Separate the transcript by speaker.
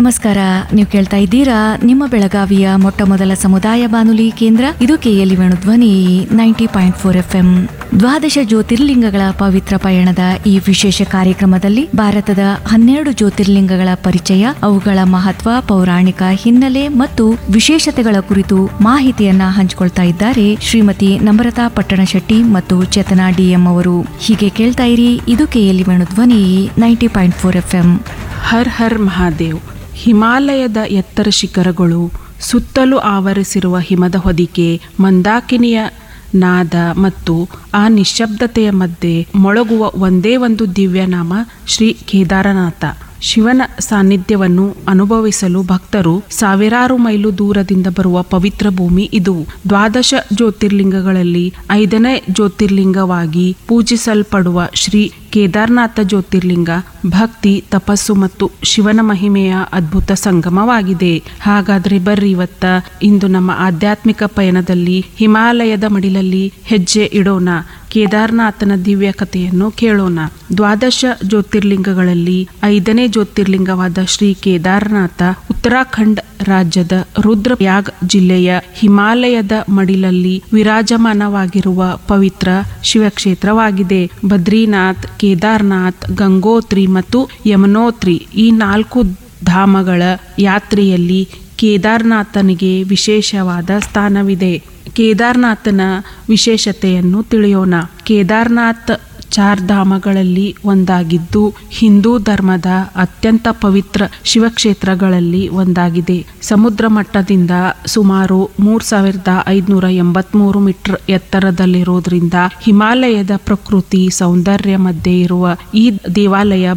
Speaker 1: ನಮಸ್ಕಾರ ನೀವು ಕೇಳ್ತಾ ಇದ್ದೀರಾ ನಿಮ್ಮ ಬೆಳಗಾವಿಯ ಮೊಟ್ಟ ಮೊದಲ ಸಮುದಾಯ ಬಾನುಲಿ ಕೇಂದ್ರ ಇದು KL Dhwani ninety point four F M ದ್ವಾದಶ ಜ್ಯೋತಿರ್ಲಿಂಗಗಳ ಪವಿತ್ರ ಪಯಣದ ಈ ವಿಶೇಷ ಕಾರ್ಯಕ್ರಮದಲ್ಲಿ ಭಾರತದ ಹನ್ನೆರಡು ಜ್ಯೋತಿರ್ಲಿಂಗಗಳ ಪರಿಚಯ ಅವುಗಳ ಮಹತ್ವ ಪೌರಾಣಿಕ ಹಿನ್ನೆಲೆ ಮತ್ತು ವಿಶೇಷತೆಗಳ ಕುರಿತು ಮಾಹಿತಿಯನ್ನ ಹಂಚಿಕೊಳ್ತಾ ಇದ್ದಾರೆ ಶ್ರೀಮತಿ ನಮ್ರತಾ ಪಟ್ಟಣಶೆಟ್ಟಿ ಮತ್ತು ಚೇತನಾ ಡಿಎಂ ಅವರು ಹೀಗೆ ಕೇಳ್ತಾ ಇರಿ ಇದು KL Dhwani ninety point four F M
Speaker 2: Har Har Mahadev ಹಿಮಾಲಯದ ಎತ್ತರ ಶಿಖರಗಳು ಸುತ್ತಲೂ ಆವರಿಸಿರುವ ಹಿಮದ ಹೊದಿಕೆ ಮಂದಾಕಿನಿಯ ನಾದ ಮತ್ತು ಆ ನಿಶ್ಶಬ್ದತೆಯ ಮಧ್ಯೆ ಮೊಳಗುವ ಒಂದೇ ಒಂದು ದಿವ್ಯ ನಾಮ ಶ್ರೀ ಕೇದಾರನಾಥ ಶಿವನ ಸಾನ್ನಿಧ್ಯವನ್ನು ಅನುಭವಿಸಲು ಭಕ್ತರು ಸಾವಿರಾರು ಮೈಲು ದೂರದಿಂದ ಬರುವ ಪವಿತ್ರ ಭೂಮಿ ಇದು ದ್ವಾದಶ ಜ್ಯೋತಿರ್ಲಿಂಗಗಳಲ್ಲಿ ಐದನೇ ಜ್ಯೋತಿರ್ಲಿಂಗವಾಗಿ ಪೂಜಿಸಲ್ಪಡುವ ಶ್ರೀ ಕೇದಾರನಾಥ ಜ್ಯೋತಿರ್ಲಿಂಗ ಭಕ್ತಿ ತಪಸ್ಸು ಮತ್ತು ಶಿವನ ಮಹಿಮೆಯ ಅದ್ಭುತ ಸಂಗಮವಾಗಿದೆ ಹಾಗಾದ್ರೆ ಬರ್ರಿ ಇವತ್ತ ಇಂದು ನಮ್ಮ ಆಧ್ಯಾತ್ಮಿಕ ಪಯಣದಲ್ಲಿ ಹಿಮಾಲಯದ ಮಡಿಲಲ್ಲಿ ಹೆಜ್ಜೆ ಇಡೋಣ ಕೇದಾರನಾಥನ ದಿವ್ಯ ಕಥೆಯನ್ನು ಕೇಳೋಣ ದ್ವಾದಶ ಜ್ಯೋತಿರ್ಲಿಂಗಗಳಲ್ಲಿ ಐದನೇ ಜ್ಯೋತಿರ್ಲಿಂಗವಾದ ಶ್ರೀ ಕೇದಾರನಾಥ ಉತ್ತರಾಖಂಡ್ ರಾಜ್ಯದ ರುದ್ರಯಾಗ್ ಜಿಲ್ಲೆಯ ಹಿಮಾಲಯದ ಮಡಿಲಲ್ಲಿ ವಿರಾಜಮಾನವಾಗಿರುವ ಪವಿತ್ರ ಶಿವಕ್ಷೇತ್ರವಾಗಿದೆ ಬದ್ರಿನಾಥ್ ಕೇದಾರ್ನಾಥ್ ಗಂಗೋತ್ರಿ ಮತ್ತು ಯಮನೋತ್ರಿ ಈ ನಾಲ್ಕು ಧಾಮಗಳ ಯಾತ್ರೆಯಲ್ಲಿ ಕೇದಾರ್ನಾಥನಿಗೆ ವಿಶೇಷವಾದ ಸ್ಥಾನವಿದೆ ಕೇದಾರ್ನಾಥನ ವಿಶೇಷತೆಯನ್ನು ತಿಳಿಯೋಣ ಕೇದಾರ್ನಾಥ್ ಚಾರ್ ಧಾಮಗಳಲ್ಲಿ ಒಂದಾಗಿದ್ದು ಹಿಂದೂ ಧರ್ಮದ ಅತ್ಯಂತ ಪವಿತ್ರ ಶಿವಕ್ಷೇತ್ರಗಳಲ್ಲಿ ಒಂದಾಗಿದೆ ಸಮುದ್ರ ಮಟ್ಟದಿಂದ ಸುಮಾರು ಮೂರ್ ಸಾವಿರದ ಐದುನೂರ ಎಂಬತ್ಮೂರು ಮೀಟರ್ ಎತ್ತರದಲ್ಲಿರೋದ್ರಿಂದ ಹಿಮಾಲಯದ ಪ್ರಕೃತಿ ಸೌಂದರ್ಯ ಮಧ್ಯೆ ಇರುವ ಈ ದೇವಾಲಯ